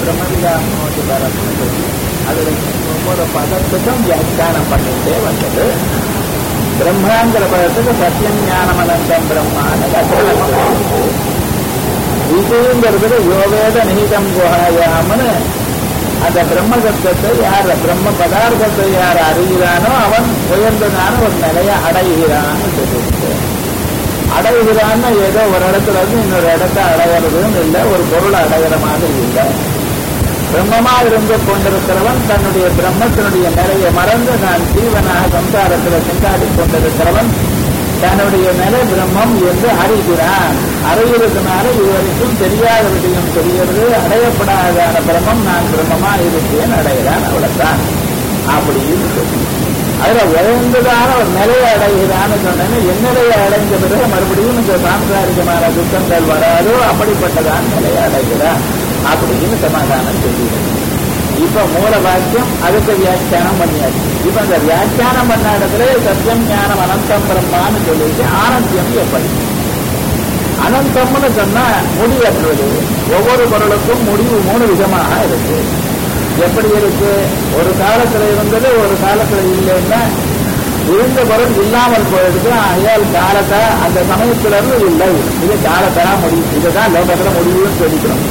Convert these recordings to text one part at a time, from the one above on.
பிரம்மவிதாமோதி பரம்னு அதுல ஒவ்வொரு பதத்துக்கும் வியாக்கியானம் பண்ணிட்டே வந்தது பிரம்மாங்கிற பதத்துக்கு சத்தியம் ஞானம் அனந்தம் பிரம்மான்னு லட்சணம் இதுங்கிறது யோவேத நிகிதம் குஹாயாமனு அந்த பிரம்ம தத்துவத்தை யார் பிரம்ம பதார்த்தத்தை யார் அறிகிறானோ அவன் உயர்ந்ததான ஒரு நிலையை அடைகிறான்னு சொல்லிட்டு அடைகிறான்னு ஏதோ ஒரு இடத்துல இருந்து இன்னொரு இடத்த அடையிறதும் இல்லை ஒரு பொருள் அடைகிற மாதிரி இல்லை பிரம்மமா இருந்து கொண்டிருக்கிறவன் தன்னுடைய பிரம்மத்தினுடைய நிலையை மறந்து நான் ஜீவனாக சம்சாரத்தில் சிந்தாடி கொண்டிருக்கிறவன் தன்னுடைய நிலை பிரம்மம் என்று அறிகிறான் அறிகிறதுனால இதுவரைக்கும் தெரியாத விஷயம் தெரிகிறது அடையப்படாத பிரம்மம் நான் பிரம்மமா இருக்கேன் அடைகிறான் அவ்வளவுதான் அப்படின்னு சொல்லி அதுல உயர்ந்ததான ஒரு நிலையை அடைகிறான்னு சொன்னேன்னு என் நிலையை அடைந்த பிறகு மறுபடியும் இந்த சாம்சாரிகமான துக்கங்கள் வராதோ அப்படிப்பட்டதான் நிலையை அடைகிறான் அப்படின்னு சமாதானம் சொல்லிடுறேன் இப்ப மூல வாக்கியம் அதுக்கு வியாக்கியானம் பண்ணியாச்சு இப்ப அந்த வியாக்கியானம் பண்ண இடத்துல சத்தியம் ஞானம் அனந்தம் பிரம்மான்னு சொல்லிட்டு ஆனந்தியம் எப்படி அனந்தம்னு சொன்னா முடிவற்றது ஒவ்வொரு பொருளுக்கும் முடிவு மூணு விதமாக இருக்கு எப்படி இருக்கு ஒரு காலத்துல இருந்தது ஒரு காலத்துல இல்லைன்னா இருந்த பொருள் இல்லாமல் போயிடுது ஆகையால் காலத்தை அந்த சமயத்துல இருந்து இல்லை இது காலத்தரா முடிவு இதுதான் லோகத்துல முடிவுன்னு சொல்லிக்கிறோம்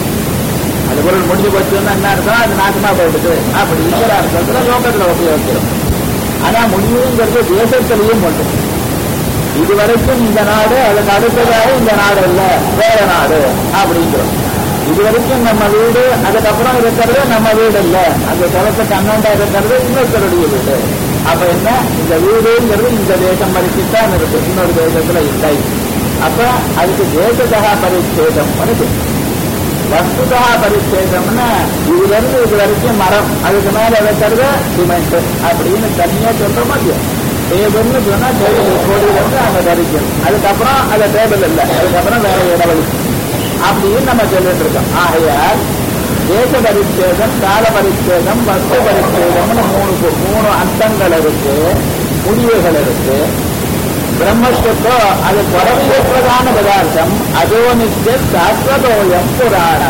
அந்த பொருள் முடிஞ்சு போச்சுன்னா என்ன அர்த்தம் அது நாசமா போயிடுது அப்படிங்கிற அர்த்தத்துல லோகத்துல உபயோகிக்கிறோம் ஆனா முடிவுங்கிறது தேசத்திலையும் உண்டு இதுவரைக்கும் இந்த நாடு அதுக்கு அடுத்ததாக இந்த நாடு இல்ல வேற நாடு அப்படிங்கிறோம் இதுவரைக்கும் நம்ம வீடு அதுக்கப்புறம் இருக்கிறது நம்ம வீடு இல்ல அந்த தளத்துக்கு அண்ணாண்டா இருக்கிறது இன்னொருத்தருடைய வீடு அப்ப என்ன இந்த வீடுங்கிறது இந்த தேசம் வரைக்கும் தான் இருக்கு இன்னொரு தேசத்துல இல்லை அப்ப அதுக்கு தேசதா பரிச்சேதம் வருது வஸ்துதா பரிச்சேதம்னா இதுல இருந்து இது வரைக்கும் மரம் அதுக்கு மேல வைக்கிறது சிமெண்ட் அப்படின்னு தனியா சொல்ற மாதிரி டேபிள்னு சொன்னா டேபிள் கோடியில இருந்து அங்க தரிக்கும் அதுக்கப்புறம் அது டேபிள் இல்லை அதுக்கப்புறம் வேற இடவழி அப்படின்னு நம்ம சொல்லிட்டு இருக்கோம் ஆகையால் தேச பரிச்சேதம் கால பரிச்சேதம் வஸ்து பரிச்சேதம்னு மூணு மூணு அர்த்தங்கள் இருக்கு முடிவுகள் இருக்கு பிரம்மத்துக்கோ அது குறவையற்றதான பதார்த்தம் அதோ நித்திய சாஸ்வதோயம் புராண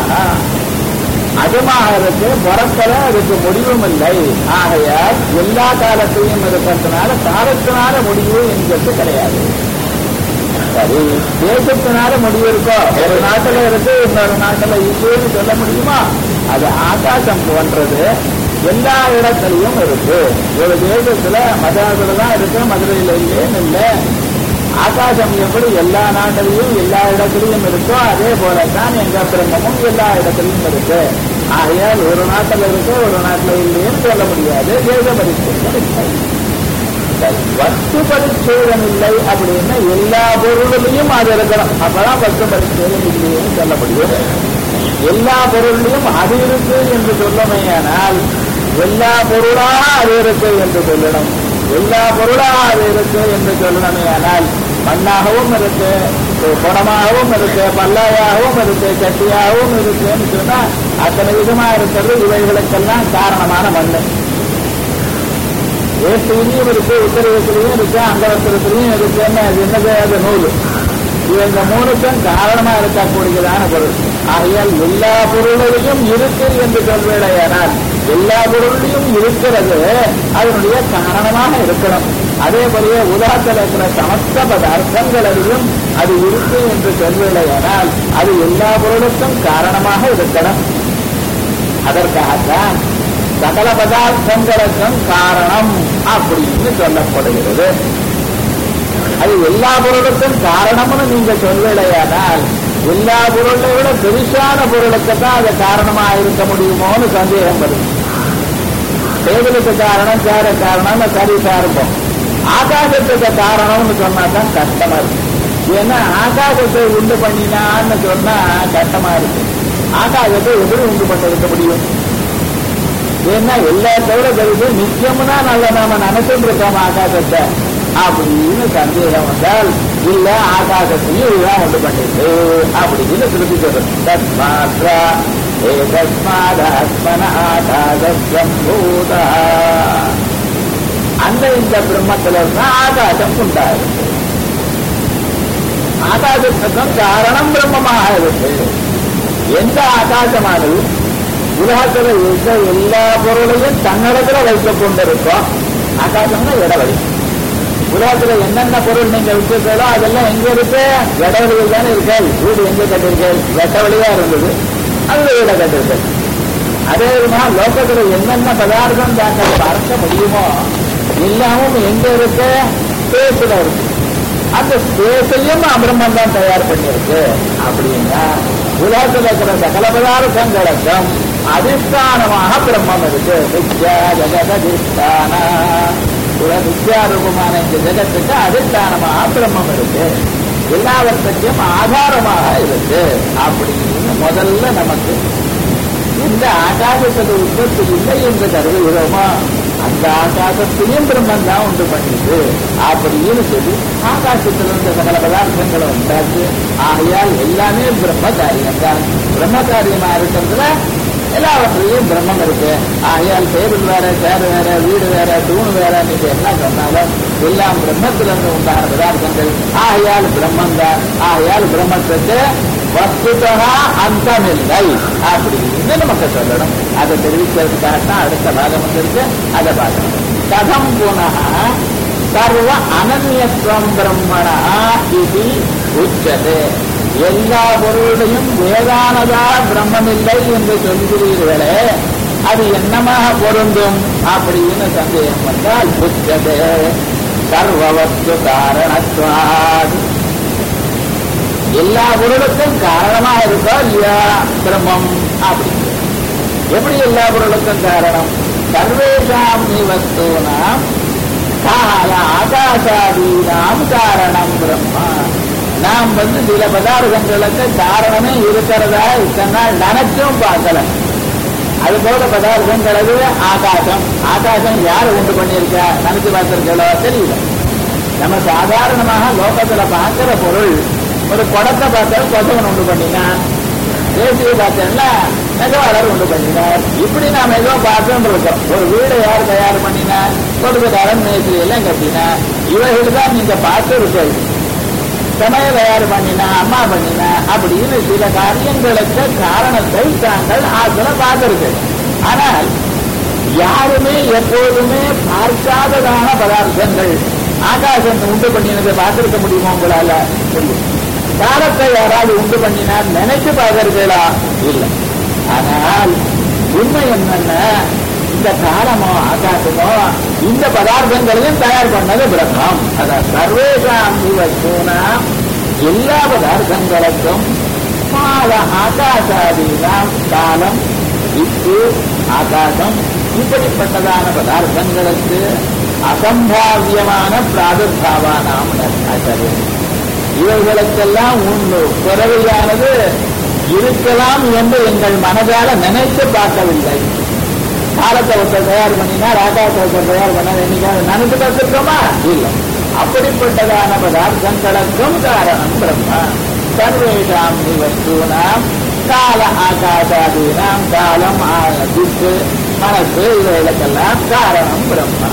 அதுமாக இருக்கு பிறக்கல அதுக்கு முடிவும் இல்லை ஆகையால் எல்லா காலத்தையும் இருக்கிறதுனால காலத்தினால முடிவு என்கிறது கிடையாது சரி தேசத்தினால முடிவு இருக்கோ ஒரு நாட்டுல இருக்கு இன்னொரு நாட்டுல இல்லைன்னு சொல்ல முடியுமா அது ஆகாசம் போன்றது எல்லா இடத்துலையும் இருக்கு ஒரு தேசத்துல மதுராசுல தான் இருக்கு மதுரையில இல்லைன்னு இல்லை ஆகாசம் எப்படி எல்லா நாட்டிலையும் எல்லா இடத்துலையும் இருக்கோ அதே போலத்தான் எங்க பிரம்மமும் எல்லா இடத்துலையும் இருக்கு ஆகையால் ஒரு நாட்டில் இருக்கு ஒரு நாட்டில் இல்லைன்னு சொல்ல முடியாது தேச பரிச்சேதம் இல்லை சரி, வஸ்து பரிச்சேதம் இல்லை அப்படின்னா எல்லா பொருளிலையும் அது இருக்கணும் அப்பதான் வஸ்து பரிச்சேதம் இல்லைன்னு சொல்ல முடியும் எல்லா பொருளிலும் அது இருக்கு என்று சொல்லமையானால் எல்லா பொருளாக அது இருக்கு என்று சொல்லணும் எல்லா பொருளாக அது இருக்கு என்று சொல்லணுமேயானால் மண்ணாகவும் இருக்கு குணமாகவும் இருக்கு பல்லாயாகவும் இருக்கு சட்டியாகவும் இருக்குன்னு சொன்னா அத்தனை விதமா இருக்கிறது இவைகளுக்கெல்லாம் காரணமான மண்ணு வேஷ்டியிலையும் இருக்கு உத்தரவத்திலையும் இருக்கு அங்கவத்திரத்திலையும் இருக்குன்னு அது என்னது அது நூல் இது இந்த மூணுக்கும் காரணமா இருக்கக்கூடியதான பொருள் ஆகையால் எல்லா பொருளிலையும் இருக்கு என்று சொல்வேடையானால் எல்லா பொருளிலும் இருக்கிறது அதனுடைய காரணமாக இருக்கணும் அதே போலவே உலகத்தில் இருக்கிற சமஸ்த பதார்த்தங்களிலும் அது இருக்கு என்று சொல்வேடையானால் அது எல்லா பொருளுக்கும் காரணமாக இருக்கணும் அதற்காகத்தான் சகல பதார்த்தங்களுக்கும் காரணம் அப்படின்னு சொல்லப்படுகிறது அது எல்லா பொருளுக்கும் காரணம்னு நீங்க சொல்வேடையானால் எல்லா பொருளை விட பெருசான பொருளுக்கு தான் அது காரணமா இருக்க முடியுமோன்னு சந்தேகம் வருது டேபிளுக்கு காரணம் சேர காரணம் சரி சார்போம் ஆகாசத்துக்கு காரணம்னு சொன்னா தான் கஷ்டமா இருக்கு ஏன்னா ஆகாசத்தை உண்டு பண்ணினான்னு சொன்னா கஷ்டமா இருக்கு ஆகாசத்தை எப்படி உண்டு பண்ண இருக்க முடியும் ஏன்னா எல்லா தவிர கருது நிச்சயம்னா நல்ல நாம நினைச்சிட்டு இருக்கோம் ஆகாசத்தை அப்படின்னு சந்தேகம் வந்தால் இல்ல ஆகாசத்தையும் இதுதான் உண்டு பண்ணிட்டு அப்படின்னு திருப்பி சொல்றது தஸ்மாத்ரா ஏதஸ்மாதாத்மன ஆகாசம்பூதா அந்த இந்த பிரம்மத்துல இருந்தா ஆகாசம் உண்டாயிருக்கு ஆகாசத்துக்கும் காரணம் பிரம்மமாக இருக்கு எந்த ஆகாசமானது உலகத்துல இருக்க எல்லா பொருளையும் தன்னிடத்துல வைத்துக் கொண்டிருக்கோம் ஆகாசம்னா இடவழி உலகத்துல என்னென்ன பொருள் நீங்க வச்சிருக்கோ அதெல்லாம் எங்க இருக்கு இடவழியில் தானே இருக்கு வீடு எங்க கட்டிருக்கு வெட்ட வழியா இருந்தது அதுல வீட கட்டிருக்கு அதே விதமா லோகத்துல என்னென்ன பதார்த்தம் தாங்கள் பார்க்க முடியுமோ எல்லாமும் எங்க இருக்கு ஸ்பேஸ்ல இருக்கு அந்த ஸ்பேஸையும் பிரம்மன் தான் தயார் பண்ணியிருக்கு அப்படின்னா உலகத்தில் இருக்கிற சகல பதார்த்தங்களுக்கும் அதிஷ்டானமாக பிரம்மம் இருக்கு நித்யா ஜெகதிஷ்டான உலக நித்யா ரூபமான இந்த ஜெகத்துக்கு அதிஷ்டானமாக பிரம்மம் இருக்கு எல்லாவற்றுக்கும் ஆதாரமாக இருக்கு அப்படின்னு முதல்ல நமக்கு இந்த ஆகாசத்தில் உற்பத்தி இல்லை என்று கருதுகிறோமோ அந்த ஆகாசத்தையும் பிரம்மன் தான் உண்டு பண்ணிட்டு அப்படின்னு சொல்லி ஆகாசத்தில் இருந்த சகல பதார்த்தங்களை உண்டாச்சு ஆகையால் எல்லாமே பிரம்ம காரியம் தான் பிரம்ம காரியமா இருக்கிறதுல எல்லாவற்றிலையும் பிரம்மம் இருக்கு ஆகையால் டேபிள் வேற சேர் வேற வீடு வேற தூண் வேற நீங்க என்ன சொன்னாலும் எல்லாம் பிரம்மத்திலிருந்து உண்டான பதார்த்தங்கள் ஆகையால் பிரம்மம் தான் ஆகையால் பிரம்மத்துக்கு வஸ்துதா அந்தமில்லை அப்படின்னு நமக்கு சொல்லணும் அதை தெரிவிக்கிறதுக்காகத்தான் அடுத்த பாகம் வந்திருக்கு அதை பார்க்கணும் கதம் புனः சர்வ அனன்யத்துவம் பிரம்மணா இது உச்சது எல்லா பொருளையும் வேதானதா பிரம்மமில்லை என்று சொல்கிறீர்களே அது என்னமாக பொருந்தும் அப்படின்னு சந்தேகம் வந்தால் உச்சது சர்வவஸ்து காரணத்வாது எல்லா பொருளுக்கும் காரணமா இருக்கா இல்லையா பிரம்மம் அப்படின்னு எப்படி எல்லா பொருளுக்கும் காரணம் சர்வேஷாம் வஸ்தூனாம் கால ஆகாசாதீனாம் காரணம் பிரம்மா நாம் வந்து சில பதார்த்தங்களுக்கு காரணமே இருக்கிறதா இத்தனை நாள் நினைச்சும் பார்க்கல அது போல பதார்த்தங்களுக்கு ஆகாசம் ஆகாசம் யார் உண்டு பண்ணியிருக்கா நினைச்சு பார்த்திருக்கோ தெரியல நம்ம சாதாரணமாக லோகத்துல பார்க்கிற பொருள் ஒரு குடத்தை பார்த்தா கொசவன் உண்டு பண்ணினான் தேசிய பார்த்தேன்னா நெகவாளர் உண்டு பண்ணினார் இப்படி நாம் ஏதோ பார்த்துட்டு இருக்கோம் ஒரு வீடை யார் தயார் பண்ணினார் கொடுக்கதாரன் மேஸ்திரி எல்லாம் கட்டினா இவர்கள் தான் நீங்க பார்த்து இருக்கீங்க சமையல் தயார் பண்ணினா அம்மா பண்ணினா அப்படின்னு சில காரியங்களுக்கு காரணத்தை தாங்கள் ஆசனை பார்த்திருக்கு ஆனால் யாருமே எப்போதுமே பார்க்காததான பதார்த்தங்கள் ஆகாசம் உண்டு பண்ணினதை பார்த்திருக்க முடியுமா உங்களால சொல்லு காலத்தை யாராவது உண்டு பண்ணினார் நினைச்சு பார்க்கறீங்களா இல்லை ஆனால் உண்மை என்னன்னா இந்த காலமோ ஆகாசமோ இந்த பதார்த்தங்களையும் தயார் பண்ணது பிரம்மம் அதான் சர்வேஷாம் வஸ்தூனா எல்லா பதார்த்தங்களுக்கும் கால ஆகாசாதீனாம் காலம் வித்து ஆகாசம் இப்படிப்பட்டதான பதார்த்தங்களுக்கு அசம்பாவியமான பிராதுர்பாவானாம் ஆச்சாரியன் இவைகளுக்கெல்லாம் உண்டு பிறவையானது இருக்கலாம் என்று எங்கள் மனதால நினைத்து பார்க்கவில்லை காலத்தை ஒருத்தர் தயார் பண்ணினார் ஆகாசத்தை ஒருத்தர் தயார் பண்ணார் என்னைக்காவது நினைத்து பார்த்திருக்கோமா இல்லை அப்படிப்பட்டதான பதார்த்தங்களுக்கும் காரணம் பிரம்மா சர்வேஷாம் வஸ்தூனாம் கால ஆகாசாதீனாம் காலம் திக்கு மனசு இவைகளுக்கெல்லாம் காரணம் பிரம்மா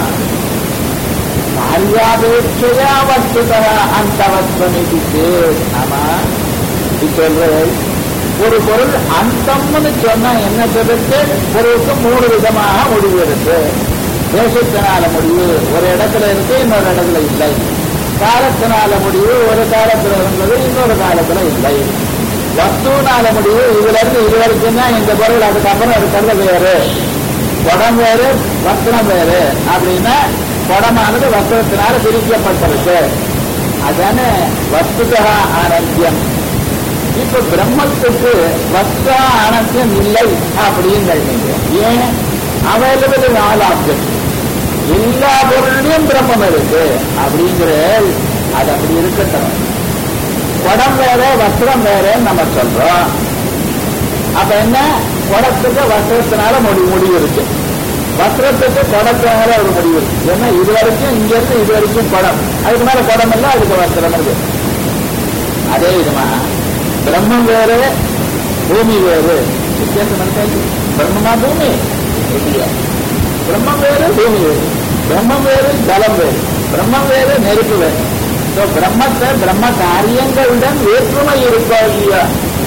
காரியாபேட்சையா வஸ்துதா அந்த வஸ்துமிதி சேத் ஆமா சொல்றேன் ஒரு பொருள் அந்தம்னு சொன்னா என்ன சொல்றது பொருளுக்கு மூணு விதமாக முடிவு இருக்கு தேசத்தினால முடிவு ஒரு இடத்துல இருக்கு இன்னொரு இடத்துல இல்லை காலத்தினால முடிவு ஒரு காலத்துல இருந்தது இன்னொரு காலத்துல இல்லை வஸ்துனால முடிவு இதுல இருந்து இது வரைக்கும் தான் இந்த பொருள் அதுக்கப்புறம் இருக்கிறது வேறு குடம் வேறு வஸ்திரம் வேறு அப்படின்னா குடமானது வஸ்திரத்தினால பிரிக்கப்பட்டிருக்கு அதானே வஸ்துதா ஆனந்தியம் இப்ப பிரம்மத்துக்கு வஸ்தா அனத்தியம் இல்லை அப்படின்னு நீங்க ஏன் அவைலபிள் நாலு ஆப்ஜெக்ட் எல்லா பொருளையும் பிரம்மம் இருக்கு அப்படிங்கிற அது அப்படி இருக்கட்டும் குடம் வேற வஸ்திரம் வேறன்னு நம்ம சொல்றோம் அப்ப என்ன குடத்துக்கு வஸ்திரத்தினால முடி முடிவு இருக்கு வஸ்திரத்துக்கு குடத்தினால ஒரு முடிவு இருக்கு ஏன்னா இது வரைக்கும் இங்க இருந்து இது வரைக்கும் குடம் அதுக்கு மேல குடம் இல்லை அதுக்கு வஸ்திரம் இருக்கு அதே விதமா பிரம்மம் வேறு பூமி வேறு வித்தியாசம் இருக்காது பிரம்மமா பூமி இல்லையா பிரம்மம் வேறு பூமி வேறு பிரம்மம் வேறு ஜலம் வேறு பிரம்மம் வேறு நெருப்பு வேறு ஸோ பிரம்மத்தை பிரம்ம காரியங்களுடன் வேற்றுமை இருக்கோ இல்லையா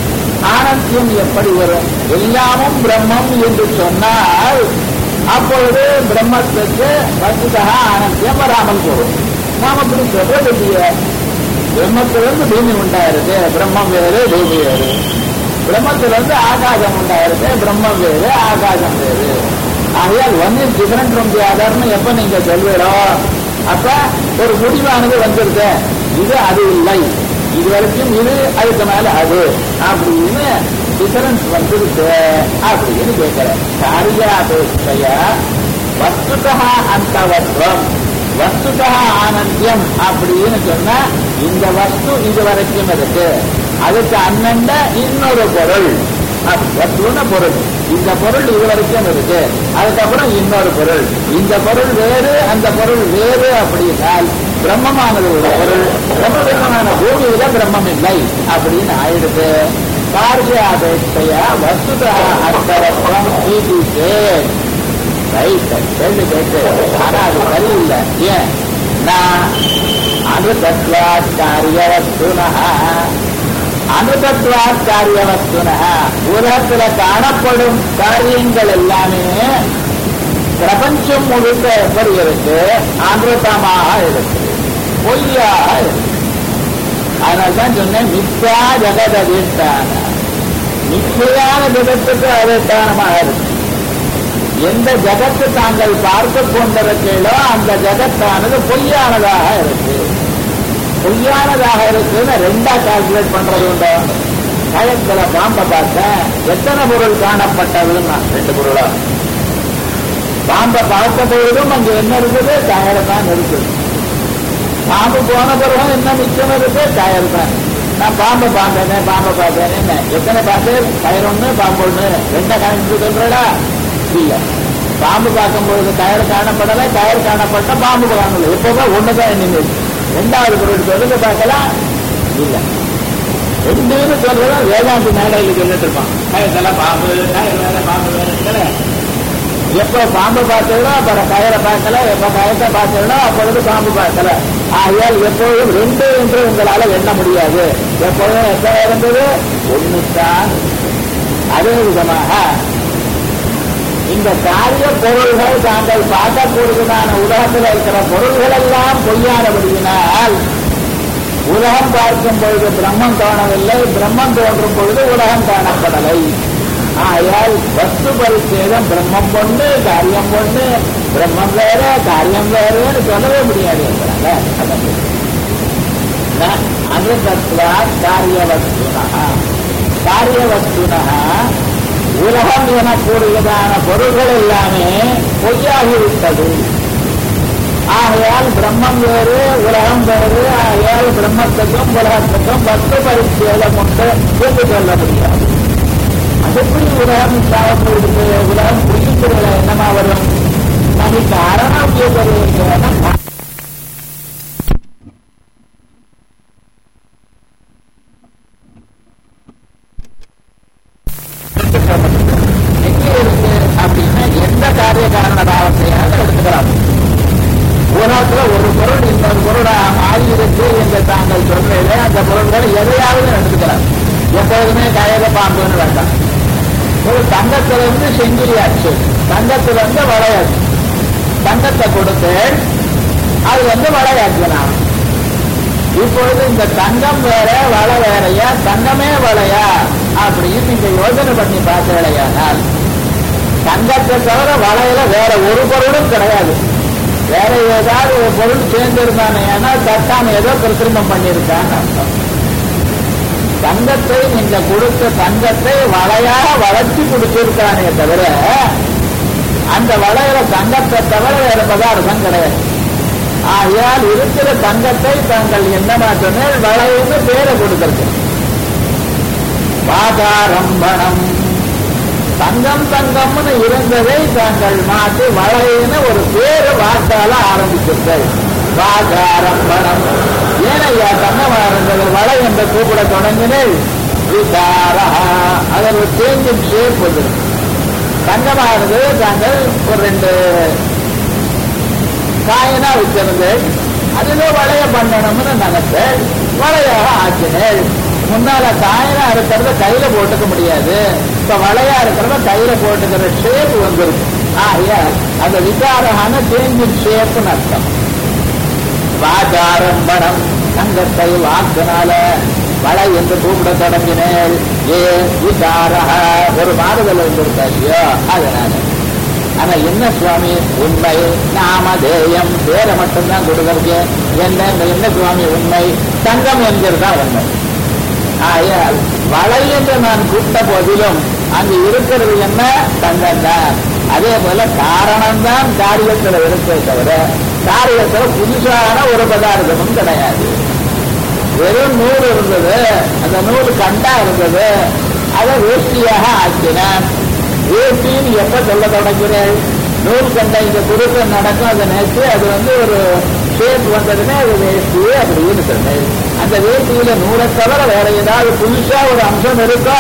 ஆனந்தியம் எப்படி வரும் எல்லாமும் பிரம்மம் என்று சொன்னால் அப்பொழுது பிரம்மத்துக்கு வசுதா ஆனந்தியம் வராமல் போகும் நாம் அப்படி சொல்றது இல்லையே பிரம்மத்திலிருந்து பூமி உண்டாயிருக்கு பிரம்மம் வேறு பூமி வேறு பிரம்மத்திலிருந்து ஆகாசம் உண்டாயிருக்கு பிரம்மம் வேறு ஆகாசம் வேறு ஆகையால் one is different from the அதர்னு எப்ப நீங்க சொல்வீரோ அப்ப ஒரு முடிவானது வந்திருக்கு இது அது இல்லை இது வரைக்கும் இது அதுக்கு மேல அது அப்படின்னு டிஃபரன்ஸ் வந்துருக்கு அப்படின்னு கேட்கிறேன் காரியாபேட்சைய வஸ்துதா அந்தவத்வம் வஸ்துதா ஆனந்தியம் அப்படின்னு சொன்னா இந்த வஸ்து இது வரைக்கும் இருக்கு அதுக்கு அண்ணண்ட இன்னொரு பொருள் வஸ்துன பொருள் இந்த பொருள் இது வரைக்கும் இருக்கு அதுக்கப்புறம் இன்னொரு பொருள் இந்த பொருள் வேறு அந்த பொருள் வேறு அப்படின்னால் பிரம்மமானது ஒரு பொருள் பிரம்மமான பூமியில பிரம்மம் இல்லை அப்படின்னு ஆயிடுது காரியாபேட்சையா வஸ்துதா அர்த்தவத்வம் ஈடிசே ரைட் கேள்வி கேட்டு ஆனா அது சரியில்லை ஏன் நான் அனுதத்வாத் காரியவஸ்துனா அனுதத்வாத் காரியவஸ்துனா உலகத்துல காணப்படும் காரியங்கள் எல்லாமே பிரபஞ்சம் முழுக்க எப்படி இருக்கு அமிர்தமாக இருக்கு பொய்யாக இருக்கு அதனால்தான் சொன்னேன் மித்யா ஜெகத் அதிஷ்டான மிச்சையான ஜெகத்துக்கு அதிஷ்டானமாக இருக்கு எந்த ஜகத்து தாங்கள் பார்த்து கொண்டிருக்கீங்களோ அந்த ஜகத்தானது பொய்யானதாக இருக்கு பொய்யானதாக இருக்குன்னு ரெண்டா கால்குலேட் பண்றது உண்டோ கயத்துல பாம்பை பார்த்தேன் எத்தனை பொருள் காணப்பட்டதுன்னா ரெண்டு பொருளா பாம்பை பார்த்த பொழுதும் அங்க என்ன இருக்குது டயர் தான் இருக்குது பாம்பு போன பிறகும் என்ன மிச்சம் இருக்கு டயர் தான் நான் பாம்பை பார்த்தேனே பாம்பை பார்த்தேனே என்ன எத்தனை பார்த்தேன் டயர் ஒண்ணு பாம்பு ஒண்ணு ரெண்டா கணக்கு சொல்றடா இல்ல பாம்பு பார்க்கும்பொழுது டயர் காணப்படலை டயர் காணப்பட்ட பாம்பு காணல எப்பவுமே ஒண்ணுதான் எண்ணிங்க ரெண்டாவது பொருள் சொல்லுங்க பார்க்கலாம் இல்ல ரெண்டுன்னு சொல்றதா வேதாந்தி மேடையில் சொல்லிட்டு இருப்பான் டயர்லாம் பாம்பு டயர் வேற பாம்பு வேற எப்ப பாம்பு பார்த்தீங்களோ அப்புறம் கயரை பார்க்கல எப்ப கயத்தை பார்த்தீங்களோ அப்பொழுது பாம்பு பார்க்கல ஆகையால் எப்பொழுதும் ரெண்டு என்று உங்களால எண்ண முடியாது எப்பொழுதும் எத்தனை இருந்தது ஒண்ணுதான் அதே விதமாக இந்த காரிய பொருள்கள் தாங்கள் பார்க்கக்கூடியதான உலகத்தில் இருக்கிற பொருள்கள் எல்லாம் பொய்யானபடியினால் உலகம் பார்க்கும் பொழுது பிரம்மம் தோணவில்லை பிரம்மம் தோன்றும் பொழுது உலகம் காணப்படலை ஆயால் வஸ்து பரிச்சேதம் பிரம்மம் கொண்டு காரியம் கொண்டு பிரம்மம் வேற காரியம் வேறுன்னு சொல்லவே முடியாது இருக்கிறாங்க அனுதத்வா காரியவஸ்துனா காரியவஸ்துனா உலகம் எனக்கூடியதான பொருள்கள் எல்லாமே பொய்யாகிவிட்டது ஆகையால் பிரம்மம் வேறு உலகம் வேறு ஆகையால் பிரம்மத்துக்கும் உலகத்துக்கும் வஸ்து பரிச்சேதம் உண்டு என்று சொல்ல முடியாது அது எப்படி உலகம் சாப்பிட்டு உலகம் புரியுங்கிறதுல என்னமா வரும் நமக்கு அரணாவிய எங்கே இருக்கு அப்படின்னா எந்த காரிய காரண பாவத்தையாக எடுத்துக்கலாம் உலகத்துல ஒரு பொருள் இன்னொரு பொருளா மாறி இருக்கு என்று தாங்கள் சொல்றீங்களே அந்த பொருள்களை எதையாவது எடுத்துக்கலாம் எப்போதுமே கயக பாம்புன்னு வேண்டாம் ஒரு தங்கத்திலிருந்து செங்கிலியாச்சு தங்கத்திலிருந்து வளையாச்சு தங்கத்தை கொடுத்து அது வந்து வளையாச்சு நான் இப்பொழுது இந்த தங்கம் வேற வளை வேறையா தங்கமே வளையா அப்படின்னு நீங்க யோசனை பண்ணி பார்த்தீங்களேயானால் தங்கத்தை தவிர வளையில வேற ஒரு பொருளும் கிடையாது வேற ஏதாவது ஒரு பொருள் சேர்ந்திருந்தானே ஏன்னா தட்டான ஏதோ கிருத்திரிமம் பண்ணியிருக்கான்னு அர்த்தம் தங்கத்தை நீங்க கொடுத்த தங்கத்தை வளையாக வளர்ச்சி கொடுத்திருக்கானே தவிர அந்த வளையில தங்கத்தை தவிர வேற பதார்த்தம் கிடையாது ஆகையால் இருக்கிற தங்கத்தை தாங்கள் என்னமா சொன்னால் வளைவுன்னு பேரை கொடுத்திருக்கு பாதாரம்பணம் தங்கம் தங்கம்னு இருந்ததை தாங்கள் மாற்றி வளைன்னு ஒரு பேரு வாக்கால ஆரம்பிச்சிருக்கள் பாதாரம்பணம் ஏனையா தங்கமா இருந்தது வளை என்று கூப்பிட தொடங்கினேன் அதில் ஒரு சேஞ்சின் ஷேப் வந்து தங்கமா இருந்தது தாங்கள் ஒரு ரெண்டு காயினா வச்சிருந்து அதுல வளைய பண்ணணும்னு நினைச்சேன் வளையாக ஆக்கினேன் முன்னால காயினா இருக்கிறத கையில போட்டுக்க முடியாது இப்ப வளையா இருக்கிறத கையில போட்டுக்கிற ஷேப் வந்துருக்கு ஆகையால் அந்த விகாரமான சேஞ்சின் ஷேப்னு அர்த்தம் வாச்சாரம்பணம் தங்கத்தை வாக்குனால வளை என்று கூப்பிட தொடங்கினேன் ஏ விசாரக ஒரு மாறுதல் வந்திருக்க ஐயோ அதனால ஆனா என்ன சுவாமி உண்மை நாமதேயம் பேரை மட்டும்தான் கொடுக்கறது என்ன என்ன சுவாமி உண்மை தங்கம் என்கிறது தான் உண்மை ஆகையால் வளை என்று நான் கூப்பிட்ட போதிலும் அங்கு இருக்கிறது என்ன தங்கம் தான் அதே போல காரணம்தான் காரியத்தில் இருக்கே தவிர காரியத்தில் புதுசான ஒரு பதார்த்தமும் கிடையாது வெறும் நூல் இருந்தது அந்த நூல் கண்டா இருந்தது அதை வேஷ்டியாக ஆக்கினான் வேஷ்டின்னு எப்ப சொல்ல தொடங்கிறேன் நூல் கண்ட இந்த குருக்கம் நடக்கும் அதை நினைச்சு அது வந்து ஒரு ஷேப் வந்ததுன்னா அது வேஷ்டி அப்படின்னு சொன்னேன் அந்த வேஷ்டியில நூலை தவிர வேற ஏதாவது புதுசா ஒரு அம்சம் இருக்கா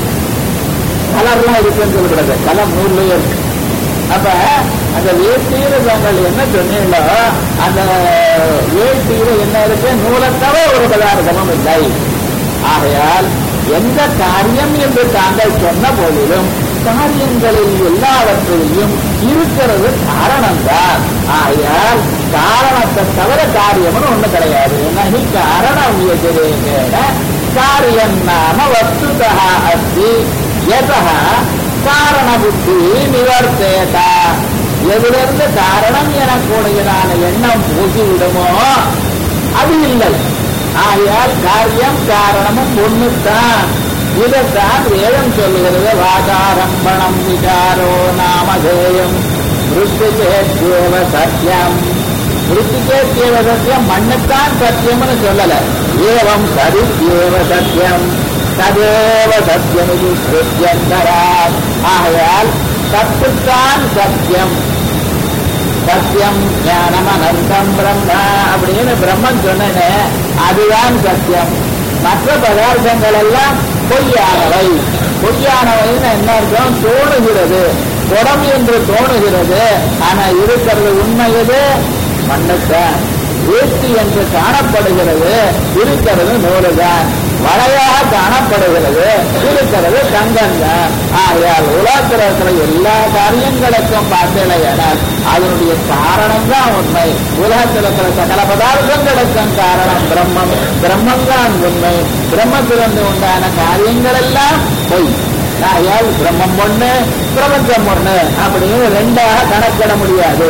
கலர்லாம் இருக்குன்னு சொல்லக்கூடாது கலர் நூல்லயே இருக்கு அப்ப அந்த வேஷ்டியில தாங்கள் என்ன சொன்னீங்களோ அந்த வேஷ்டியில என்ன இருக்கு நூலை தவிர ஒரு பதார்த்தமும் இல்லை ஆகையால் எந்த காரியம் என்று தாங்கள் சொன்ன போதிலும் காரியங்களில் எல்லாவற்றிலையும் இருக்கிறது காரணம்தான் ஆகையால் காரணத்தை தவிர காரியம்னு ஒண்ணு கிடையாது நகி காரணம் எதிரேன காரியம் நாம வஸ்துதா அஸ்தி எதா காரண புத்தி நிவர்த்தேதா எதிலிருந்து காரணம் எனக்கூடியதான எண்ணம் போகிவிடுமோ அது இல்லை ஆகையால் காரியம் காரணமும் ஒண்ணுதான் இதைத்தான் வேதம் சொல்லுகிறது வாதாரம்பணம் விசாரோ நாமதேயம் மிருத்திகேத்யேவ சத்தியம் மிருத்திகேத்யேவ சத்தியம் மண்ணுத்தான் சத்தியம்னு சொல்லல ஏவம் சதித்யேவ சத்தியம் ததேவ சத்தியம் இது கிருத்தியந்தரா ஆகையால் சத்துத்தான் சத்தியம் சத்தியம் ஞானம் அனந்தம் பிரம்மா அப்படின்னு பிரம்மன் சொன்னேனே அதுதான் சத்தியம் மற்ற பதார்த்தங்கள் எல்லாம் பொய்யானவை பொய்யானவைன்னு என்ன அர்த்தம் தோணுகிறது குடம் என்று தோணுகிறது ஆனா இருக்கிறது உண்மை எது மண்ணுத்தான் வேஷ்டி என்று காணப்படுகிறது இருக்கிறது நூறுதான் வளையாக காணப்படுகிறது இருக்கிறது தங்கம்தான் ஆகையால் உலகத்தில் இருக்கிற எல்லா காரியங்களுக்கும் பார்த்தேனால் அதனுடைய காரணம் தான் உண்மை உலகத்தில் இருக்கிற சகல பதார்த்தங்களுக்கும் காரணம் பிரம்மம் பிரம்மம் தான் உண்மை பிரம்மத்திலிருந்து உண்டான காரியங்கள் எல்லாம் பொய் ஆகையால் பிரம்மம் ஒண்ணு பிரபஞ்சம் ஒண்ணு அப்படின்னு ரெண்டாக கணக்கிட முடியாது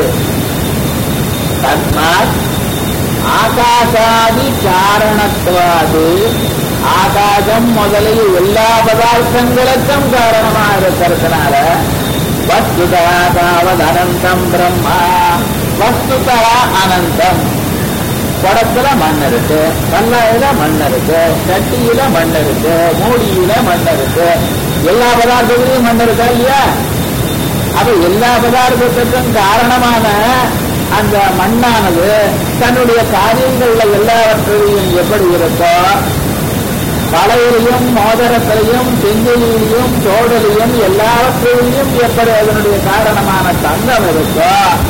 தஸ்மாத் ஆகாசாதி காரணத்துவாது ஆகாசம் முதலில் எல்லா பதார்த்தங்களுக்கும் காரணமா இருக்கிறதுனால வஸ்துதா தாவது அனந்தம் பிரம்மா வஸ்துதா அனந்தம் குடத்துல மண் இருக்கு கல்லாயில மண் இருக்கு சட்டியில மண் இருக்கு மூடியில மண் இருக்கு எல்லா பதார்த்தத்திலையும் மண் இருக்கா இல்லையா அப்ப எல்லா பதார்த்தத்துக்கும் காரணமான அந்த மண்ணானது தன்னுடைய காரியங்கள்ல எல்லாவற்றையும் எப்படி இருக்கோ வளையிலையும் மோதிரத்திலையும் செஞ்சிலையும் தோடலையும் எல்லாவற்றிலையும் எப்படி அதனுடைய காரணமான தங்கம் இருக்கோ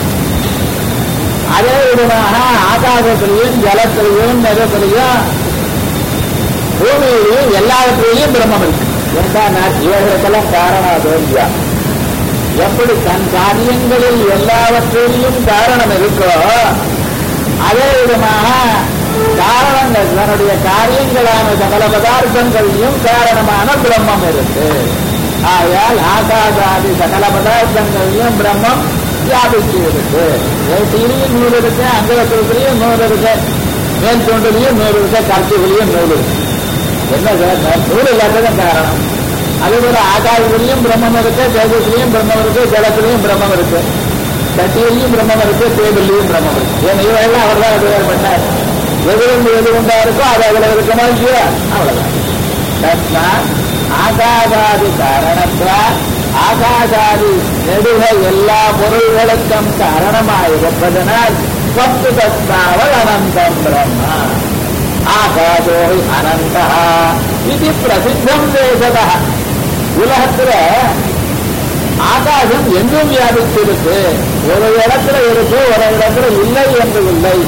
அதே விதமாக ஆகாசத்திலையும் ஜலத்திலையும் நெருப்பிலையும் பூமியிலையும் எல்லாவற்றிலையும் பிரம்மம் இருக்கு ஏன்னா இவர்களுக்கெல்லாம் காரணம் தோன்றியா எப்படி தன் காரியங்களில் எல்லாவற்றிலும் காரணம் இருக்கோ அதே விதமாக காரணங்கள் தன்னுடைய காரியங்களான சகல பதார்த்தங்களையும் காரணமான பிரம்மம் இருக்கு ஆகையால் ஆகாசாதி சகல பதார்த்தங்களையும் பிரம்மம் வியாபிச்சு இருக்கு வேட்டியிலையும் நூறு இருக்கு அங்கலத்திலையும் நூறு இருக்கு மேல் தோண்டிலையும் நூறு இருக்கு கருத்துகளையும் நூறு இருக்கு என்ன சார் நூறு இல்லாததான் காரணம் அதே போல ஆகாயத்திலையும் பிரம்மம் இருக்கு தேஜத்திலையும் பிரம்மம் இருக்கு ஜலத்திலையும் பிரம்மம் இருக்கு சட்டியிலையும் பிரம்மம் இருக்கு டேபிள்லையும் பிரம்மம் இருக்கு ஏன் இவையெல்லாம் அவர் தான் அதிகாரம் பண்ணார் எதிரும் எது உண்டா இருக்கோ அது அதுல இருக்கமா இல்லையா அவ்வளவுதான் தஸ்மா ஆகாதாதி காரணத்தா ஆகாதாதி நெடுக எல்லா பொருள்களுக்கும் காரணமாயிருப்பதனால் வஸ்து தஸ்தாவல் அனந்தம் பிரம்மா ஆகாதோ அனந்தா இது பிரசித்தம் தேசத உலகத்துல ஆகாசம் எங்கும் வியாபித்திருக்கு ஒரு இடத்துல இருக்கு ஒரு இடத்துல இல்லை என்று இல்லை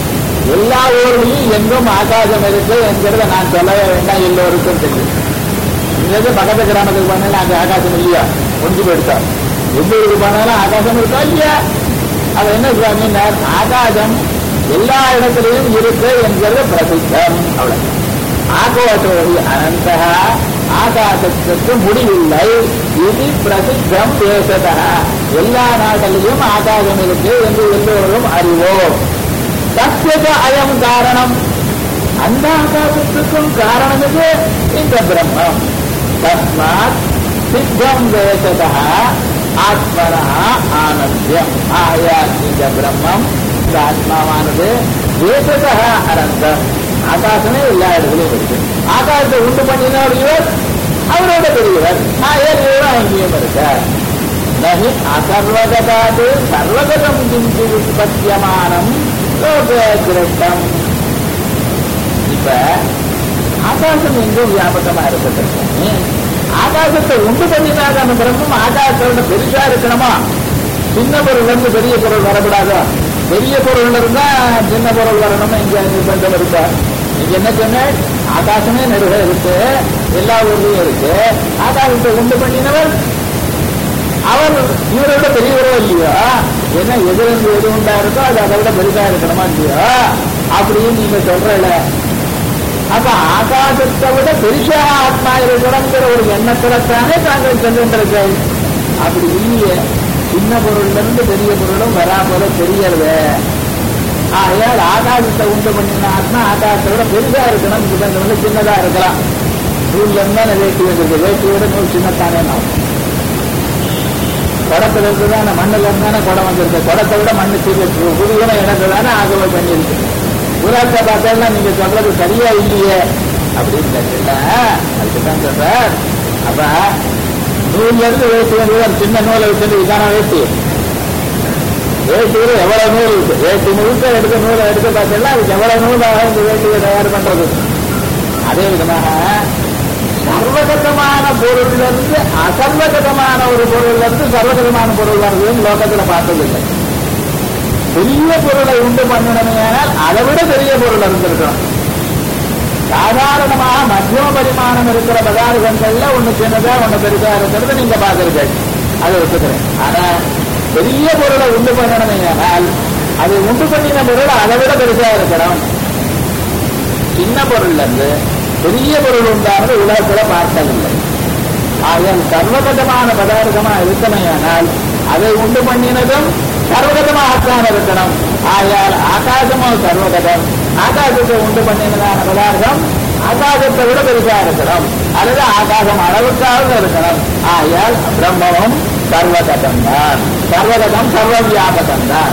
எல்லா ஊர்லையும் எங்கும் ஆகாசம் இருக்கு என்கிறத நான் சொல்லவே வேண்டாம் எல்லோருக்கும் தெரியும் இங்கே பக்கத்து கிராமத்துக்கு போனாலும் அங்கே ஆகாசம் இல்லையா ஒன்று போயிடுச்சா எந்த ஊருக்கு போனாலும் ஆகாசம் இருக்கா இல்லையா அது என்ன சுவாமின்னா ஆகாசம் எல்லா இடத்திலையும் இருக்கு என்கிறது பிரசித்தம் அவ்வளவு ஆகோஷோடி அனந்த ஆகாசத்துக்கு முடிவில்லை இது பிரசித்தம் தேசத எல்லா நாட்டிலையும் ஆகாசம் இருக்கு என்று எல்லோரும் அறிவோம் தத்துவ அயம் காரணம் அந்த ஆகாசத்துக்கும் காரணம் இது இந்த பிரம்மம் தஸ்மாத் சித்தம் தேசத ஆத்மனா ஆனந்தியம் ஆயால் இந்த பிரம்மம் இந்த ஆத்மாவானது தேசத அனந்தம் ஆகாசமே எல்லா இடத்துலையும் இருக்கு ஆகாசத்தை உண்டு பண்ணினவர் இவர் அவரோட பெரியவர் ஆயால் இவரும் அங்கேயும் இருக்கார் நகி அசர்வகதாது சர்வகதம் கிஞ்சி உற்பத்தியமானம் லோககிருஷ்டம் இப்ப ஆகாசம் எங்கும் வியாபகமா இருக்கட்டும் ஆகாசத்தை உண்டு பண்ணினாக அந்த பிரம்மம் ஆகாசத்தோட பெருசா இருக்கணுமா சின்ன பொருள் இருந்து பெரிய பொருள் வரக்கூடாதோ பெரிய பொருள் இருந்தா சின்ன பொருள் வரணும் இங்க நிர்பந்தம் இருக்கா நீங்க என்ன சொன்ன ஆகாசமே நெருக இருக்கு எல்லா ஊர்லயும் இருக்கு ஆகாசத்தை உண்டு பண்ணினவர் அவர் இவரோட பெரியவரோ இல்லையோ ஏன்னா எதிரிருந்து எது உண்டா இருக்கோ அது அதை விட பெருசா இருக்கணுமா இல்லையோ அப்படின்னு நீங்க சொல்றல அப்ப ஆகாசத்தை விட பெருசா ஆத்மா இருக்கணுங்கிற ஒரு எண்ணத்துலத்தானே தாங்கள் சென்றிருக்கள் அப்படி இல்லையே சின்ன பொருள்ல இருந்து பெரிய பொருளும் வரா போல தெரியறது ஆகையால் ஆகாசத்தை உண்டு பண்ணின ஆத்மா ஆகாசத்தை விட பெருசா இருக்கணும் இது வந்து சின்னதா இருக்கலாம் நூல்ல இருந்தா வேட்டி வந்திருக்கு வேட்டியோட நூல் சின்னத்தானே நான் குடத்துல இருந்து தானே மண்ணுல இருந்தானே குடம் வந்திருக்கு குடத்தை விட மண்ணு சீரிய புதுவின இடத்துல தானே ஆகவே பண்ணிருக்கு ஊராட்சி பார்த்தா நீங்க சொல்றது சரியா இல்லையே அப்படின்னு கேட்டீங்க அதுக்குதான் சொல்ற அப்ப நூல்ல இருந்து வேட்டி வந்து ஒரு சின்ன நூலை வச்சுட்டு இதான வேட்டி வேட்டியில எவ்வளவு நூல் இருக்கு வேட்டி முழுக்க எடுக்க நூலை எடுத்து பார்த்தீங்கன்னா அதுக்கு எவ்வளவு நூலாக இந்த வேட்டியை தயார் பண்றது அதே விதமாக சர்வகதமான பொருள்ல இருந்து அசர்வகதமான ஒரு பொருள்ல இருந்து சர்வகதமான பொருள் வருதுன்னு லோகத்துல பார்த்ததில்லை பெரிய பொருளை உண்டு பண்ணணுமேனால் அதை விட பெரிய பொருள் இருந்திருக்கணும் சாதாரணமாக மத்தியம பரிமாணம் இருக்கிற பதார்த்தங்கள்ல ஒண்ணு சின்னதா ஒண்ணு பெருசா இருக்கிறது நீங்க பார்த்திருக்கீங்க அதை ஒத்துக்கிறேன் ஆனா பெரிய பொருளை உண்டு பண்ணணுமேனால் அதை உண்டு பண்ணின பொருள் அதை விட பெருசா இருக்கணும் சின்ன பொருள்ல இருந்து பெரிய பொருள் உண்டானது உலகத்துல பார்த்ததில்லை ஆகையால் சர்வகதமான பதார்த்தமா இருக்கமையானால் அதை உண்டு பண்ணினதும் சர்வகதமாகத்தான் இருக்கணும் ஆகையால் ஆகாசமோ சர்வகதம் ஆகாசத்தை உண்டு பண்ணினதான பதார்த்தம் ஆகாசத்தை விட பெருசா இருக்கணும் அல்லது ஆகாசம் அளவுக்காக இருக்கணும் ஆகையால் பிரம்மமும் சர்வகதம் தான் சர்வகதம் சர்வ வியாபகம் தான்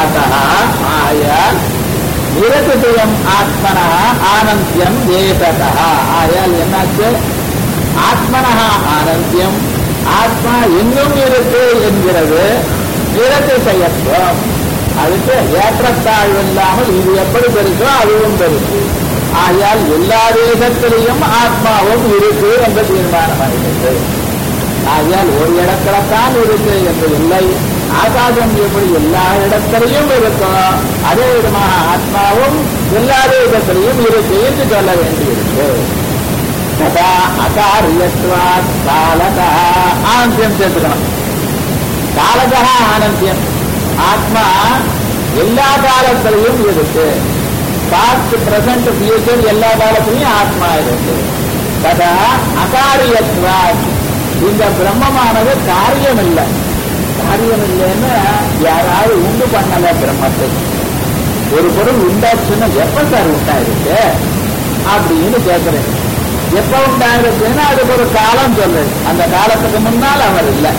ஆகையால் நிரதியம் ஆத்மனா ஆனந்தியம் தேசதா ஆயால் என்னாச்சு ஆத்மனா ஆனந்தியம் ஆத்மா எங்கும் இருக்கு என்கிறது நிரதிசயத்துவம் அதுக்கு ஏற்றத்தாழ்வு இல்லாமல் இது எப்படி பெருசோ அதுவும் பெருசு ஆகையால் எல்லா தேசத்திலையும் ஆத்மாவும் இருக்கு என்ற தீர்மானமாகிறது ஆகையால் ஒரு இடத்துலத்தான் இருக்கு என்று இல்லை ஆகாசம் எப்படி எல்லா இடத்திலையும் இருக்கும் அதே விதமாக ஆத்மாவும் எல்லா இடத்திலையும் இருக்கு என்று சொல்ல வேண்டியிருக்கு ததா அகாரியத்வாத் காலகா ஆனந்தியம் சேர்த்துக்கணும் காலகா ஆனந்தியம் ஆத்மா எல்லா காலத்திலையும் இருக்கு பாஸ்ட் பிரசன்ட் ஃபியூச்சர் எல்லா காலத்திலையும் ஆத்மா இருக்கு ததா அகாரியத்வாத் இந்த பிரம்மமானது காரியம் இல்லை காரியம் இல்லைன்னு யாராவது உண்டு பண்ணல பிரம்மத்தை ஒரு பொருள் உண்டாச்சுன்னா எப்ப சார் உண்டாயிருக்கு அப்படின்னு கேட்கிறேன் எப்ப உண்டாயிருக்குன்னா அதுக்கு ஒரு காலம் சொல்லு அந்த காலத்துக்கு முன்னால் அவர் இல்லை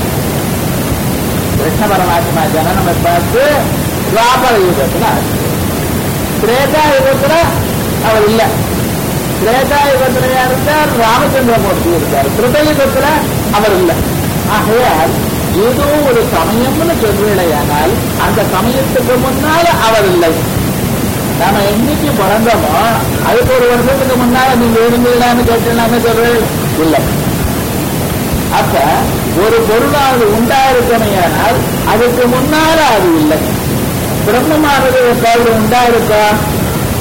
கிருஷ்ண பரமாத்மா ஜனனம் பார்த்து துவாபர யுகத்துல ஆச்சு திரேதா யுகத்துல அவர் இல்லை திரேதா யுகத்துல இருந்தார் ராமச்சந்திரமூர்த்தி இருக்கார் கிருத யுகத்துல அவர் இல்லை ஆகையால் ஏதோ ஒரு சமயம்னு சொல்வேளையானால் அந்த சமயத்துக்கு முன்னால அவர் இல்லை நாம என்னைக்கு பிறந்தோமோ அதுக்கு ஒரு வருஷத்துக்கு முன்னால நீங்க இருந்தீங்களான்னு கேட்டீங்கன்னு சொல்றேன் இல்லை அப்ப ஒரு பொருளானது உண்டாயிருக்கமையானால் அதுக்கு முன்னால அது இல்லை பிரம்மமானது எப்போது உண்டாயிருக்கா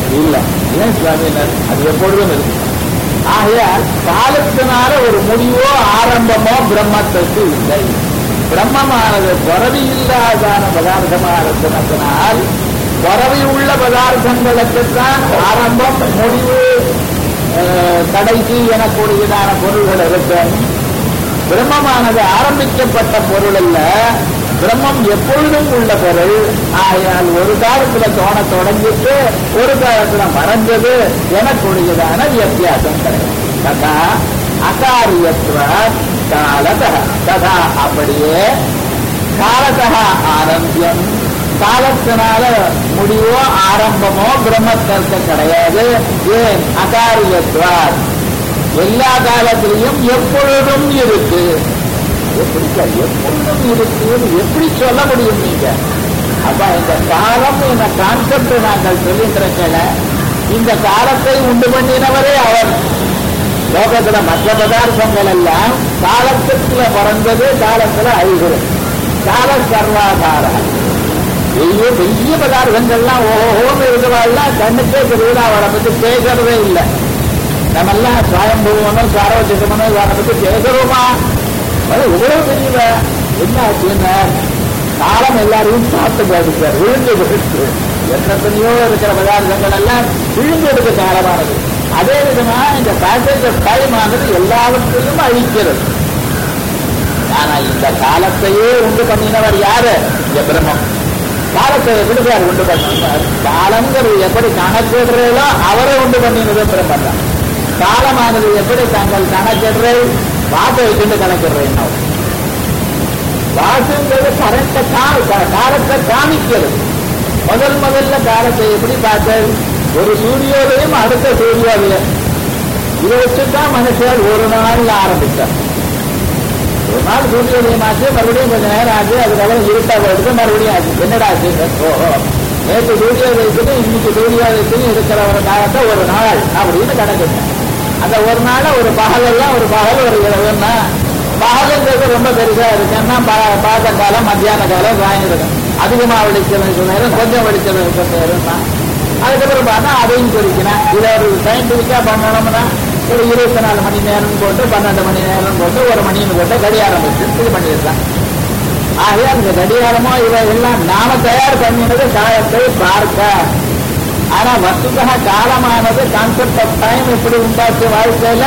இல்ல ஏன் சுவாமியினர் அது எப்பொழுதும் இருக்கு ஆகையால் காலத்தினால ஒரு முடிவோ ஆரம்பமோ பிரம்மத்திற்கு இல்லை பிரம்மமானது பிறவி இல்லாதான பதார்த்தமாக இருப்பதனால் பிறவி உள்ள பதார்த்தங்களுக்குத்தான் ஆரம்பம் முடிவு அஹ், கடைசி எனக்கூடியதான பொருள்கள் இருக்கும் பிரம்மமானது ஆரம்பிக்கப்பட்ட பொருள் அல்ல பிரம்மம் எப்பொழுதும் உள்ள பொருள் ஆகையால் ஒரு காலத்துல தோண தொடங்கிட்டு ஒரு காலத்துல மறைஞ்சது எனக்குரியதான வித்தியாசம் கிடையாது ததா அகாரியத்துவ காலத ததா அப்படியே காலத்தக ஆரம்பியம் காலத்தினால முடிவோ ஆரம்பமோ பிரம்மத்திற்கு கிடையாது ஏன் அகாரியத்துவார் எல்லா காலத்திலையும் எப்பொழுதும் இருக்கு எப்படி சார் எப்பொழுதும் இருக்குன்னு எப்படி சொல்ல முடியும் நீங்க அப்ப இந்த காலம் என்ற கான்செப்ட் நாங்கள் சொல்லியிருக்கிறேன் இந்த காலத்தை உண்டு பண்ணினவரே அவர் லோகத்துல மற்ற பதார்த்தங்கள் எல்லாம் காலத்துக்குள்ள பிறந்தது காலத்துல அழிகிறது கால சர்வாதாரம் பெரிய பெரிய பதார்த்தங்கள்லாம் ஓஹோன்னு இருக்கிறவாள்லாம் கண்ணுக்கே தெரியுது அவளை பத்தி பேசுறதே இல்லை நம்மெல்லாம் சுவாயம்பூவனும் சாரோஜிதமனும் இவரை பத்தி பேசுறோமா அது இவ்வளவு தெரியல என்ன ஆச்சுன்னா காலம் எல்லாரையும் சாப்பிட்டு போயிடுச்சார் விழுந்து போயிடுச்சு எத்தனையோ இருக்கிற பதார்த்தங்கள் எல்லாம் விழுந்து எடுக்க காலமானது அதே விதமா இந்த பேசேஜ் ஆஃப் டைம் ஆனது எல்லாவற்றையும் அழிக்கிறது ஆனா இந்த காலத்தையே உண்டு பண்ணினவர் யாரு இந்த பிரம்மம் காலத்தை எப்படி சார் உண்டு பண்ணினார் காலங்கிறது எப்படி கணக்கிடுறீங்களோ அவரை உண்டு பண்ணினது பிரம்மம் தான் காலமானது எப்படி தாங்கள் கணக்கிடுற வாசை வச்சுட்டு கணக்கிடுறேன் வாசுங்கிறது கரெக்ட காலத்தை காமிக்கிறது முதல் முதல்ல காலத்தை எப்படி பார்த்தது ஒரு சூரியோதயம் அடுத்த சூரியோதயம் இதை வச்சுதான் மனுஷர் ஒரு நாள் ஆரம்பித்தார் ஒரு நாள் சூரியோதயம் ஆச்சு மறுபடியும் கொஞ்ச நேரம் ஆச்சு அதுக்கப்புறம் இருட்டா போயிட்டு மறுபடியும் ஆச்சு என்னடா ஆச்சு ஓஹோ நேற்று சூரியோதயத்துக்கு இன்னைக்கு சூரியோதயத்துக்கு இருக்கிற ஒரு காலத்தை ஒரு நாள் அப்படின்னு கணக்கிட்டேன் அந்த ஒரு நாள் ஒரு பகலெல்லாம் ஒரு பகல் ஒரு இரவுன்னா பகலுங்கிறது ரொம்ப பெருசா இருக்குன்னா பா- பாத காலம் மத்தியான காலம் சாயந்தரம் அதிகமா வெடிக்கிறது நேரம் கொஞ்சம் வெடிக்கிறது நேரம் தான் அதுக்கப்புறம் பார்த்தா அதையும் குறிக்கணும் இதை ஒரு சயின்டிபிக்கா பண்ணணும்னா ஒரு இருபத்தி நாலு மணி நேரம் போட்டு பன்னெண்டு மணி நேரம் போட்டு ஒரு மணின்னு போட்டு கடிகாரம் வச்சு இது பண்ணிடலாம் ஆகவே அந்த கடிகாரமோ இவை எல்லாம் நாம தயார் பண்ணினது காலத்தை பார்க்க ஆனா வசுதக காலமானது கான்செப்ட் ஆஃப் டைம் எப்படி உண்டாச்சு வாழ்க்கையில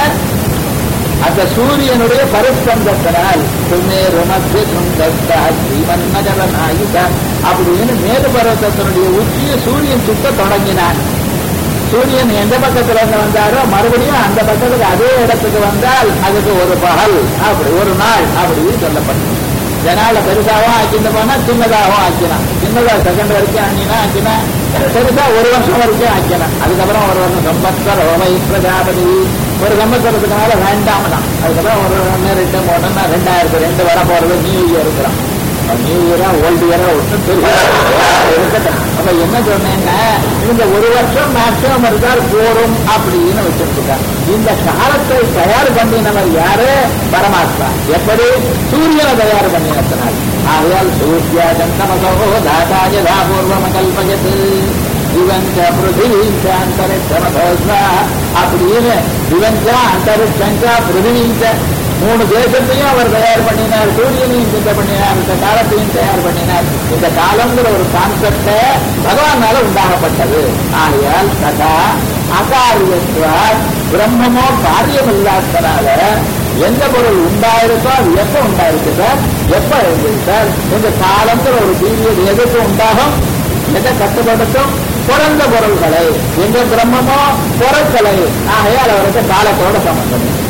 அந்த சூரியனுடைய பரிஸ்பந்தத்தினால் சுமேரு மத்திய சுந்தஸ்தா ஸ்ரீமன் நகர நாயிகா அப்படின்னு மேரு பர்வத்தத்தினுடைய உச்சியை சூரியன் சுத்த தொடங்கினான் சூரியன் எந்த பக்கத்துல இருந்து வந்தாரோ மறுபடியும் அந்த பக்கத்துக்கு அதே இடத்துக்கு வந்தால் அதுக்கு ஒரு பகல் அப்படி ஒரு நாள் அப்படின்னு சொல்லப்பட்டது ஜனால பெருசாகவும் ஆக்கிட்டு போனா சின்னதாகவும் ஆக்கினான் சின்னதா செகண்ட் வரைக்கும் ஆக்கினா ஆக்கினா பெருசா ஒரு வருஷம் வரைக்கும் ஆக்கினான் அதுக்கப்புறம் ஒரு வருஷம் சம்பத்சர் ஓமை பிரஜாபதி ஒரு சம்பத்சரத்துக்கு மேல வேண்டாம்னா அதுக்கப்புறம் ஒரு ஒன்று ரெண்டு மூணுன்னா ரெண்டாயிரத்து ரெண்டு வர போறது நியூ இயர் இருக்கிறோம் நியூ இயரா ஓல்டு இயரா ஒன்றும் தெரியாது இருக்கட்டும் அப்ப என்ன சொன்னேன்னா இந்த ஒரு வருஷம் மேக்சிமம் இருந்தால் போரும் அப்படின்னு வச்சிருக்காங்க இந்த காலத்தை தயார் பண்ணினவர் யாரு பரமாத்மா எப்படி சூரியனை தயார் பண்ணினத்தினால் ஆகையால் சூர்யா சந்தமசோ தாதாய தாபூர்வம கல்பயத்து இவஞ்ச பிருத்திவீஞ்ச அந்தரிக்ஷமதோஸ்வா அப்படின்னு இவஞ்ச அந்தரிக்ஷஞ்ச பிருத்திவீஞ்ச மூணு தேசத்தையும் அவர் தயார் பண்ணினார் சூரியனையும் சித்த பண்ணினார் இந்த காலத்தையும் தயார் பண்ணினார் இந்த காலங்கிற ஒரு கான்செப்ட பகவானால உண்டாகப்பட்டது ஆகையால் கதா அகாரியத்துவார் பிரம்மமோ காரியம் இல்லாதனால எந்த பொருள் உண்டாயிருக்கோ அது எப்ப உண்டாயிருக்கு சார் எப்ப இருந்தது சார் இந்த காலங்கிற ஒரு பீரியட் எதுக்கு உண்டாகும் எதை கட்டுப்படுத்தும் பிறந்த பொருள்களை எங்க பிரம்மமோ பொருட்களை ஆகையால் அவருக்கு காலத்தோட சம்பந்தம் இல்லை.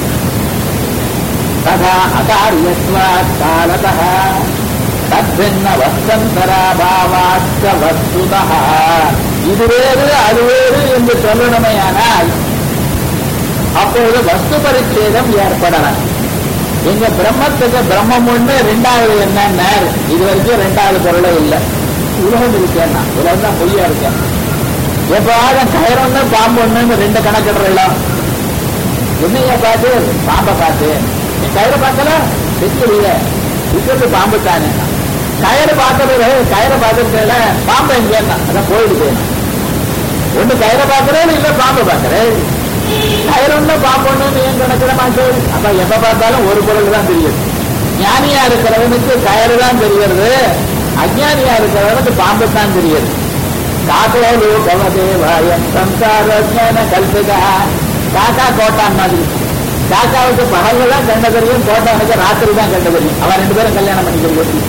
तथा अकार्यत्वात् कालतः தத்பின்ன வஸ்தந்தராபாவாச்ச வஸ்துதः இது வேறு அது வேறு என்று சொல்லணுமையானால் அப்பொழுது வஸ்து பரிச்சேதம் ஏற்படலாம் எங்க பிரம்மத்துக்கு பிரம்மம் ஒண்ணு ரெண்டாவது என்ன இது வரைக்கும் ரெண்டாவது பொருளே இல்லை உலகம் இருக்கேன்னா உலகம் தான் பொய்யா இருக்கேன் எப்பாவது கயிறொன்னு பாம்பு ஒண்ணுன்னு ரெண்டு கணக்கிடுறோம் என்னையா பார்த்து பாம்பை பார்த்து நீ கயிறை பார்க்கல தெரியல இருக்கிறது பாம்பு தானே கயிறு பார்த்தது கயிறை பார்த்துருக்கல பாம்பை எங்கேன்னா அதான் கோயிலுக்கு ஒண்ணு கயிறை பார்க்கிறேன் இல்ல பாம்பை பார்க்கிறேன் கயிறு ஒண்ணு பாம்பு ஒண்ணு ஏன் கணக்கிட மாட்டேன் அப்ப எப்ப பார்த்தாலும் ஒரு பொருள் தான் தெரியுது ஞானியா இருக்கிறவனுக்கு கயிறு தான் தெரிகிறது அஜானியா இருக்கிறவனுக்கு பாம்பு தான் தெரியுது காக்கோலு பவதேவாயம் சம்சார ஜான கல்பிதா காக்கா கோட்டான் மாதிரி காக்காவுக்கு பகல்ல தான் கண்ட தெரியும் கோட்டானுக்கு ராத்திரி தான் கண்ட தெரியும் அவன் ரெண்டு பேரும் கல்யாணம் பண்ணிக்கிறது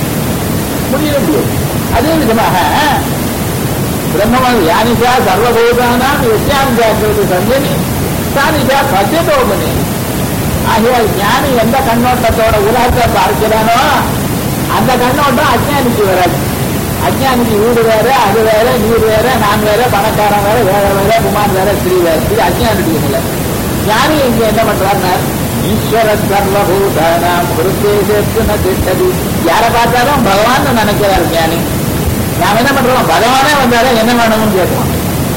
முடிய முடியும் அதே விதமாக பிரம்மம் யானிஷா சர்வபூதானாம் எஸ்யாம் ஜாக்கிரது சஞ்சனி சானிஷா பச்சதோபனி ஆகையால் ஞானி எந்த கண்ணோட்டத்தோட உலகத்தை பார்க்கிறானோ அந்த கண்ணோட்டம் அஜ்ஞானிக்கு வராது அஜ்ஞானிக்கு வீடு வேற அது வேற நீர் வேற நான் வேற பணக்காரன் வேற வேற வேற குமார் வேற ஸ்ரீ வேற இது அஜ்ஞானிக்கு இல்லை ஞானி இங்க என்ன பண்றாருன்னா ஈஸ்வர சர்வபூதானாம் குருத்தேஜத்து ந திட்டதி யாரை பார்த்தாலும் பகவான் நினைக்கிறார் ஞானி நாம் என்ன பண்றோம் பகவானே வந்தாலே என்ன வேணும்னு கேட்போம்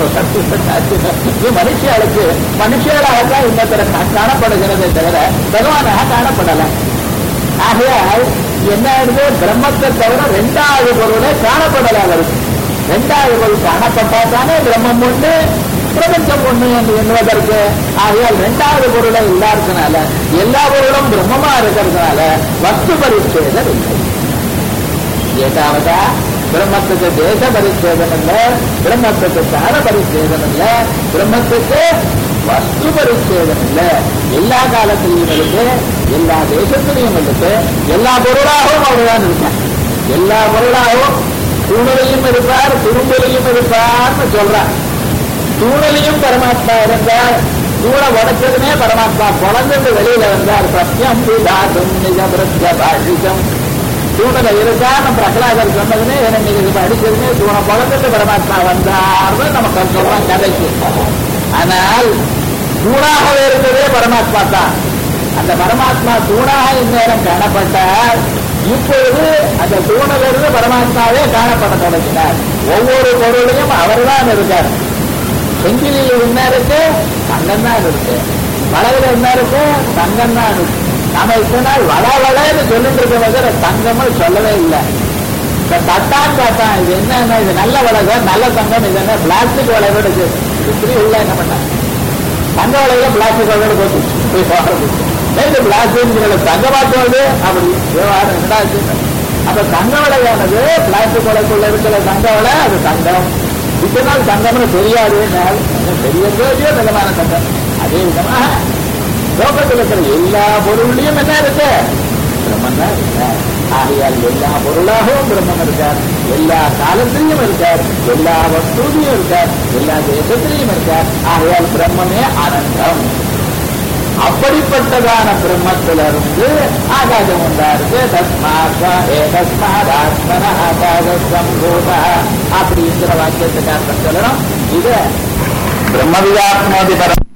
மனுஷியாளுக்கு மனுஷியலாகத்தான் இன்னொருத்தர காணப்படுகிறதே தவிர பகவானாக காணப்படல ஆகையால் என்ன ஆகுது பிரம்மத்தை தவிர ரெண்டாவது பொருளே காணப்படல அவருக்கு ரெண்டாவது பொருள் காணப்பட்டா தானே பிரம்மம் ஒண்ணு பிரபஞ்சம் ஒண்ணு என்று எண்ணுவதற்கு ஆகையால் ரெண்டாவது பொருளை இல்லாததுனால எல்லா பொருளும் பிரம்மமா இருக்கிறதுனால வஸ்து பரிச்சேதம் இல்லை ஏதாவது பிரம்மத்துக்கு தேச பரிச்சேதம் இல்ல பிரம்மத்துக்கு கால பரிச்சேதம் இல்ல பிரம்மத்துக்கு வஸ்து பரிச்சேதம் இல்ல எல்லா காலத்திலையும் இருக்கு எல்லா தேசத்திலையும் இருக்கு எல்லா பொருளாகவும் அவர்தான் இருப்பார் எல்லா பொருளாகவும் தூணலையும் இருப்பார் துரும்பலையும் இருப்பார்னு சொல்றார் தூணலையும் பரமாத்மா இருந்தார் தூணை உடைச்சதுமே பரமாத்மா குழந்தைந்து வெளியில வந்தார் சத்தியம் பிதாதும் நிஜ பிரத்ய பாஷிகம் தூணில் இருக்கான்னு பிரகலாதர் சொன்னதுமே எனக்கு இது அடிச்சதுமே தூணை குழந்தைட்டு பரமாத்மா வந்தார்னு நம்ம சொல்றோம் கதைக்கு ஆனால் தூணாகவே இருந்ததே பரமாத்மா தான் அந்த பரமாத்மா தூணாக இந்நேரம் காணப்பட்டார் இப்பொழுது அந்த தூணிலிருந்து பரமாத்மாவே காணப்பட தொடங்கினார் ஒவ்வொரு பொருளையும் அவர்தான் இருக்கார் செங்கிலியில் என்ன இருக்கு தங்கம் தான் இருக்கு வளவில் என்ன இருக்கு தங்கம் தான் இருக்கு நாம இத்தனை நாள் வள வளன்னு சொல்லிட்டு இருக்க தவிர தங்கம்னு சொல்லவே இல்லை இந்த தட்டான் காட்டான் இது என்ன இது நல்ல வளை நல்ல தங்கம் இது என்ன பிளாஸ்டிக் வளையோட இப்படி உள்ள என்ன பண்ணாங்க தங்க வளையில பிளாஸ்டிக் வளையோட போச்சு போய் பாடுறது நேற்று பிளாஸ்டிக் தங்க மாற்றுவது அப்படி விவகாரம் ரெண்டாச்சு அப்ப தங்க வளையானது பிளாஸ்டிக் வளைக்குள்ள இருக்கிற தங்க வளை அது தங்கம் இத்தனை நாள் தங்கம்னு தெரியாது தெரியவே விதமான தங்கம் அதே விதமாக லோகத்தில் இருக்கிற எல்லா பொருள்லையும் என்ன இருக்கு பிரம்மன் தான் இருக்கார் ஆகையால் எல்லா பொருளாகவும் பிரம்மன் இருக்கார் எல்லா காலத்திலையும் இருக்கார் எல்லா வஸ்துலையும் இருக்கார் எல்லா தேசத்திலையும் இருக்கார் ஆகையால் பிரம்மமே ஆனந்தம் அப்படிப்பட்டதான பிரம்மத்திலிருந்து ஆகாசம் உண்டாருக்கு தஸ்மாத்மா ஏ தஸ்மாதாத்மன ஆகாச சம்பூத அப்படிங்கிற வாக்கியத்துக்கு அர்த்தம் சொல்லணும் இது பிரம்மவிதாத்மோதி பரம்